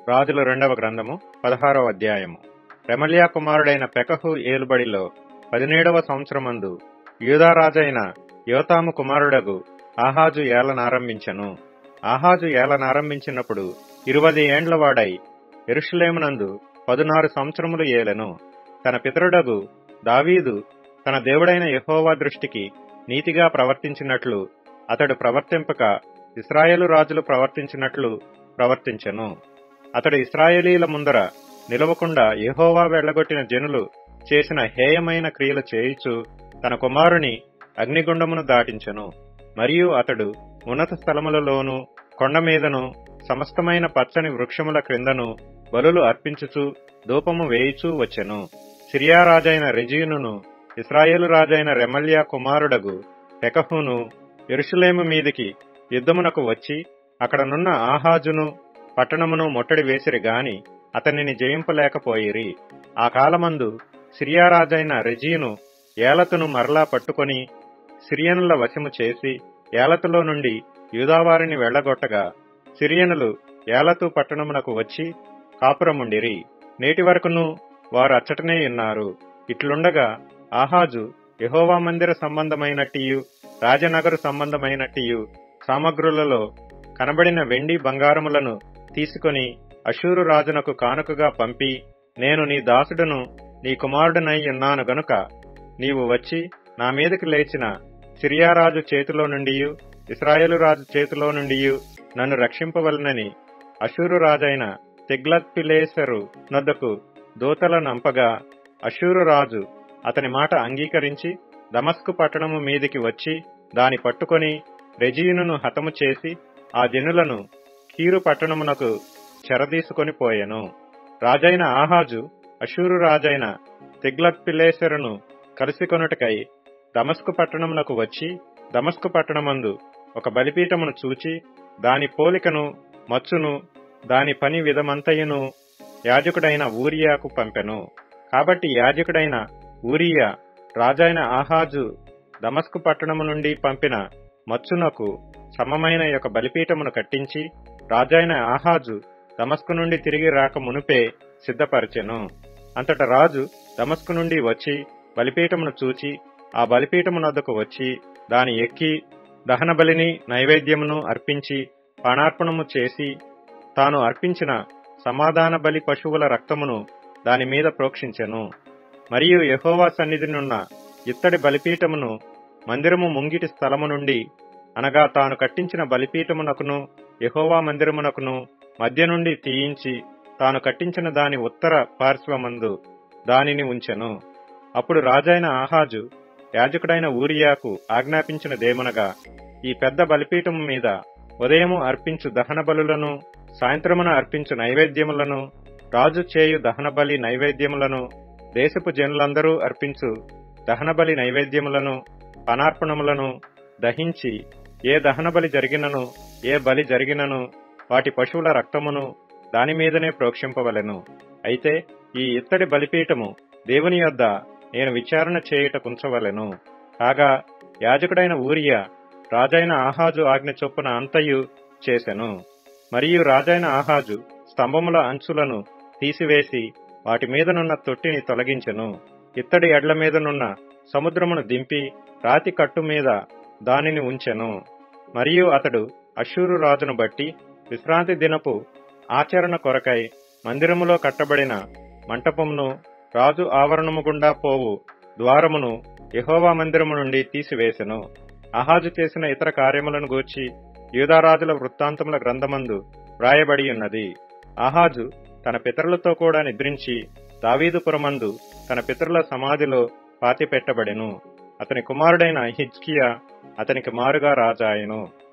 రాజుల రెండవ గ్రంథము పదహారవ అధ్యాయము రెమల్యా కుమారుడైన పెకహు ఏలుబడిలో పదిహేడవ సంవత్సరమందు యూదారాజైన యోతాము కుమారుడగు ఆహాజు ఏలనారంభించెను ఆహాజు ఏలనారంభించినప్పుడు ఇరువది ఏండ్ల వాడై ఎరుషులేమునందు పదునారు సంవత్సరములు ఏలెను తన పితరుడగు దావీదు తన దేవుడైన యెహోవా దృష్టికి నీతిగా ప్రవర్తించినట్లు అతడు ప్రవర్తింపక ఇస్రాయేలు రాజులు ప్రవర్తించినట్లు ప్రవర్తించెను అతడు ఇస్రాయేలీల ముందర నిలవకుండా యెహోవా వెళ్లగొట్టిన జనులు చేసిన హేయమైన క్రియలు చేయుచు తన కుమారుని అగ్నిగుండమును దాటించెను మరియు అతడు ఉన్నత స్థలములలోను కొండ మీదను సమస్తమైన పచ్చని వృక్షముల క్రిందను బలులు అర్పించుచు ధూపము వేయిచూ వచ్చెను సిరియా రాజైన రెజీనును ఇస్రాయేలు రాజైన రెమల్యా కుమారుడగు పెకహును ఎరుషులేము మీదికి యుద్ధమునకు వచ్చి అక్కడనున్న ఆహాజును పట్టణమును ముట్టడి వేసిరి గాని అతనిని జయింపలేకపోయిరి ఆ కాలమందు సిరియా రాజైన రెజీను ఏలతును మరలా పట్టుకొని సిరియనుల వశము చేసి ఏలతులో నుండి యూదావారిని వెళ్లగొట్టగా సిరియనులు ఏలతు పట్టణమునకు వచ్చి కాపురముండిరి నేటి వరకును వారు అచ్చటనే ఉన్నారు ఇట్లుండగా ఆహాజు యహోవా మందిర సంబంధమైనట్టియు రాజనగరు సంబంధమైనట్టియు సామగ్రులలో కనబడిన వెండి బంగారములను తీసుకొని అశూరు రాజునకు కానుకగా పంపి నేను నీ దాసుడును నీ కుమారుడనై ఉన్నాను గనుక నీవు వచ్చి నా మీదకి లేచిన సిరియారాజు చేతిలో నుండి ఇస్రాయేలు రాజు చేతిలో నుండి నన్ను రక్షింపవలనని అశూరు రాజైన తిగ్లత్ పిలేసరు నొద్దకు దూతల నంపగా అశూరు రాజు అతని మాట అంగీకరించి దమస్కు పట్టణము మీదికి వచ్చి దాని పట్టుకొని రెజీనును హతము చేసి ఆ జనులను కీరు పట్టణమునకు చెరదీసుకొని పోయెను రాజైన ఆహాజు అశూరు రాజైన తిగ్లత్ పిలేసరును కలుసుకొనుటకై దమస్కు పట్టణమునకు వచ్చి దమస్కు పట్టణమందు ఒక బలిపీఠమును చూచి దాని పోలికను మచ్చును దాని పని విధమంతయును యాజకుడైన ఊరియాకు పంపెను కాబట్టి యాజకుడైన ఊరియా రాజైన ఆహాజు దమస్కు పట్టణము నుండి పంపిన మచ్చునకు సమమైన యొక్క బలిపీఠమును కట్టించి రాజైన ఆహాజు దమస్కు నుండి తిరిగి రాక మునుపే సిద్ధపరచెను అంతట రాజు దమస్కు నుండి వచ్చి బలిపీఠమును చూచి ఆ బలిపీఠమునొద్దకు వచ్చి దాని ఎక్కి దహన బలిని నైవేద్యమును అర్పించి పానార్పణము చేసి తాను అర్పించిన సమాధాన బలి పశువుల రక్తమును దాని మీద ప్రోక్షించెను మరియు యహోవా సన్నిధినున్న ఇత్తడి బలిపీఠమును మందిరము ముంగిటి స్థలము నుండి అనగా తాను కట్టించిన బలిపీఠమునకును యహోవా మందిరమునకును మధ్య నుండి తీయించి తాను కట్టించిన దాని ఉత్తర పార్శ్వమందు దానిని ఉంచెను అప్పుడు రాజైన ఆహాజు యాజకుడైన ఊరియాకు ఆజ్ఞాపించినదేమనగా ఈ పెద్ద బలిపీఠము మీద ఉదయము అర్పించు దహన బలులను సాయంత్రమున అర్పించు నైవేద్యములను రాజు చేయు దహన బలి నైవేద్యములను దేశపు జనులందరూ అర్పించు దహన బలి నైవేద్యములను పనార్పణములను దహించి ఏ దహన బలి జరిగినను ఏ బలి జరిగినను వాటి పశువుల రక్తమును దాని మీదనే ప్రోక్షింపవలెను అయితే ఈ ఇత్తడి బలిపీఠము దేవుని యొద్ద నేను విచారణ చేయుట కుంచవలెను కాగా యాజకుడైన ఊరియా రాజైన ఆహాజు ఆజ్ఞ చొప్పున అంతయు చేసెను మరియు రాజైన ఆహాజు స్తంభముల అంచులను తీసివేసి వాటి మీదనున్న తొట్టిని తొలగించెను ఇత్తడి ఎడ్ల మీదనున్న సముద్రమును దింపి రాతి కట్టు మీద దానిని ఉంచెను మరియు అతడు అశూరు రాజును బట్టి విశ్రాంతి దినపు ఆచరణ కొరకై మందిరములో కట్టబడిన మంటపమును రాజు ఆవరణము గుండా పోవు ద్వారమును యహోవా మందిరము నుండి తీసివేసెను అహాజు చేసిన ఇతర కార్యములను గూర్చి యూదారాజుల వృత్తాంతముల గ్రంథమందు వ్రాయబడి ఉన్నది ఆహాజు తన పితరులతో కూడా నిద్రించి దావీదుపురమందు తన పితరుల సమాధిలో పాతిపెట్టబడెను అతని కుమారుడైన హిజ్కియా అతనికి మారుగా రాజాయను